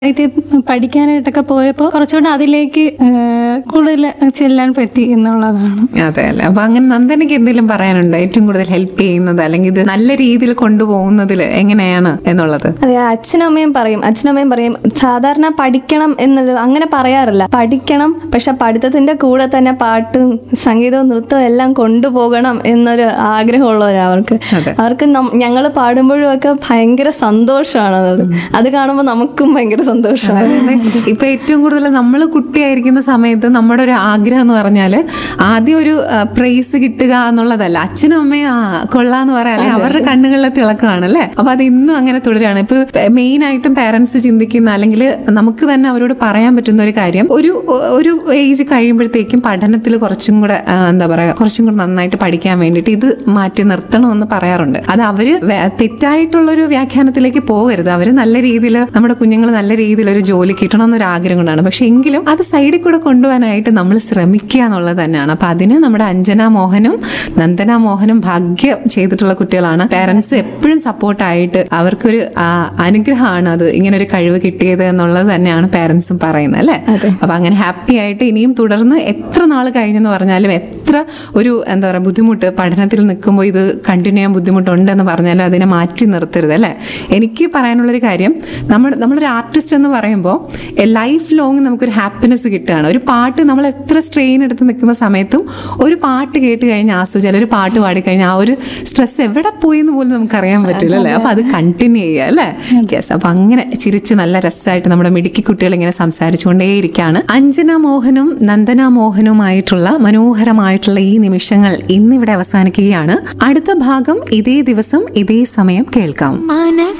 ഇത് പഠിക്കാനായിട്ടൊക്കെ പോയപ്പോൾ കുറച്ചുകൂടെ അതിലേക്ക് ഏഹ്, കൂടുതൽ ചെല്ലാൻ പറ്റി എന്നുള്ളതാണ് അതെ അല്ലേ അപ്പൊ അങ്ങനെ നന്ദനയ്ക്ക് എന്തെങ്കിലും പറയാനുണ്ടോ ഏറ്റവും കൂടുതൽ ഹെൽപ്പ് ചെയ്യുന്നത് അല്ലെങ്കിൽ ഇത് നല്ല രീതിയിൽ കൊണ്ടുപോകുന്നതിൽ എങ്ങനെയാണ് എന്നുള്ളത് അതെ അച്ഛനും അമ്മയും പറയും അച്ഛനും അമ്മയും പറയും സാധാരണ പഠിക്കണം എന്നുള്ള അങ്ങനെ പറയാറില്ല പഠിക്കണം പക്ഷെ പഠിത്തത്തിന്റെ കൂടെ തന്നെ പാട്ടും സംഗീതവും നൃത്തവും എല്ലാം കൊണ്ടുപോകണം എന്നൊരു ആഗ്രഹമുള്ളവരാ അവർക്ക് അതെ. അവർക്ക് ഞങ്ങൾ പാടുമ്പോഴും ഒക്കെ ഭയങ്കര സന്തോഷമാണ് അത് അത് കാണുമ്പോൾ നമുക്കും ഭയങ്കര സന്തോഷമാണ് ഇപ്പൊ ഏറ്റവും കൂടുതൽ നമ്മൾ കുട്ടിയായിരിക്കുന്ന സമയത്ത് നമ്മുടെ ഒരു ആഗ്രഹം എന്ന് പറഞ്ഞാൽ ആദ്യം ഒരു പ്രൈസ് കിട്ടുക എന്നുള്ളതല്ല അച്ഛനും അമ്മയും ആ കൊള്ളാന്ന് പറയാല്ലേ അവരുടെ കണ്ണുകളിലെ തിളക്കമാണ് അല്ലേ അപ്പൊ അത് ഇന്നും അങ്ങനെ തുടരാണ് ഇപ്പൊ മെയിൻ ആയിട്ടും പാരന്റ്സ് ചിന്തിക്കുന്ന അല്ലെങ്കിൽ നമുക്ക് തന്നെ അവരോട് പറയാൻ പറ്റുന്ന ഒരു കാര്യം ഒരു ഒരു ഏജ് കഴിയുമ്പോഴത്തേക്കും പഠനത്തിൽ കുറച്ചും കൂടെ ആ, എന്താ പറയാ കുറച്ചും കൂടെ നന്നായിട്ട് പഠിക്കാൻ വേണ്ടിയിട്ട് ഇത് മാറ്റി നിർത്തണമെന്ന് പറയാറുണ്ട് അത് അവര് വേ- തെറ്റായിട്ടുള്ള ഒരു വ്യാഖ്യാനത്തിലേക്ക് പോകരുത് അവര് നല്ല രീതിയിൽ നമ്മുടെ കുഞ്ഞുങ്ങൾ നല്ല രീതിയിൽ ഒരു ജോലി കിട്ടണം എന്നൊരു ആഗ്രഹം കൊണ്ടാണ് പക്ഷെ എങ്കിലും അത് സൈഡിൽ കൂടെ കൊണ്ടുപോകാനായിട്ട് നമ്മൾ ശ്രമിക്കുക എന്നുള്ളത് തന്നെയാണ് അപ്പൊ അതിന് നമ്മുടെ അഞ്ജന മോഹനും നന്ദന മോഹനും ഭാഗ്യം ചെയ്തിട്ടുള്ള കുട്ടികളാണ് പാരന്റ്സ് എപ്പോഴും സപ്പോർട്ടായിട്ട് അവർക്കൊരു ആ, അനുഗ്രഹമാണ് അത് ഇങ്ങനെ ഒരു കഴിവ് കിട്ടിയത് എന്നുള്ളത് തന്നെയാണ് പാരന്റ്സും പറയുന്നത് അല്ലേ അപ്പൊ അങ്ങനെ ഹാപ്പി ആയിട്ട് ഇനിയും തുടർന്ന് എത്ര നാൾ കഴിഞ്ഞെന്ന് പറഞ്ഞാലും എത്ര ഒരു എന്താ പറയുക ബുദ്ധിമുട്ട് പഠനത്തിൽ നിൽക്കുമ്പോൾ ഇത് കണ്ടിന്യൂ ചെയ്യാൻ ബുദ്ധിമുട്ടുണ്ടെന്ന് പറഞ്ഞാലും അതിനെ മാറ്റി നിർത്തരുത് അല്ലേ എനിക്ക് പറയാനുള്ളൊരു കാര്യം നമ്മൾ നമ്മളൊരു ആർട്ടിസ്റ്റ് എന്ന് പറയുമ്പോൾ ലൈഫ് ലോങ് നമുക്കൊരു ഹാപ്പിനെസ് കിട്ടുകയാണ് ഒരു പാട്ട് നമ്മൾ എത്ര സ്ട്രെയിൻ എടുത്ത് നിൽക്കുന്ന സമയത്തും ഒരു പാട്ട് കേട്ട് കഴിഞ്ഞാൽ ആസ്വദിച്ചാൽ ഒരു പാട്ട് പാടിക്കഴിഞ്ഞാൽ ആ ഒരു സ്ട്രെസ് എവിടെ പോയി എന്ന് പോലും നമുക്ക് അറിയാൻ പറ്റില്ല അല്ലേ അപ്പൊ അത് കണ്ടിന്യൂ ചെയ്യുക അല്ലേ യെസ് അപ്പൊ അങ്ങനെ ചിരിച്ച് നല്ല രസമായിട്ട് നമ്മുടെ മിടുക്കി കുട്ടികൾ ഇങ്ങനെ സംസാരിച്ചുകൊണ്ടേയിരിക്കുകയാണ് അഞ്ജന മോഹനും നന്ദന മോഹനുമായിട്ടുള്ള മനോഹരമായിട്ടുള്ള ഈ നിമിഷങ്ങൾ ഇന്നിവിടെ അവസാനിക്കുകയാണ് അടുത്ത ഭാഗം ഇതേ ദിവസം ഇതേ സമയം കേൾക്കാം മനസ്സ്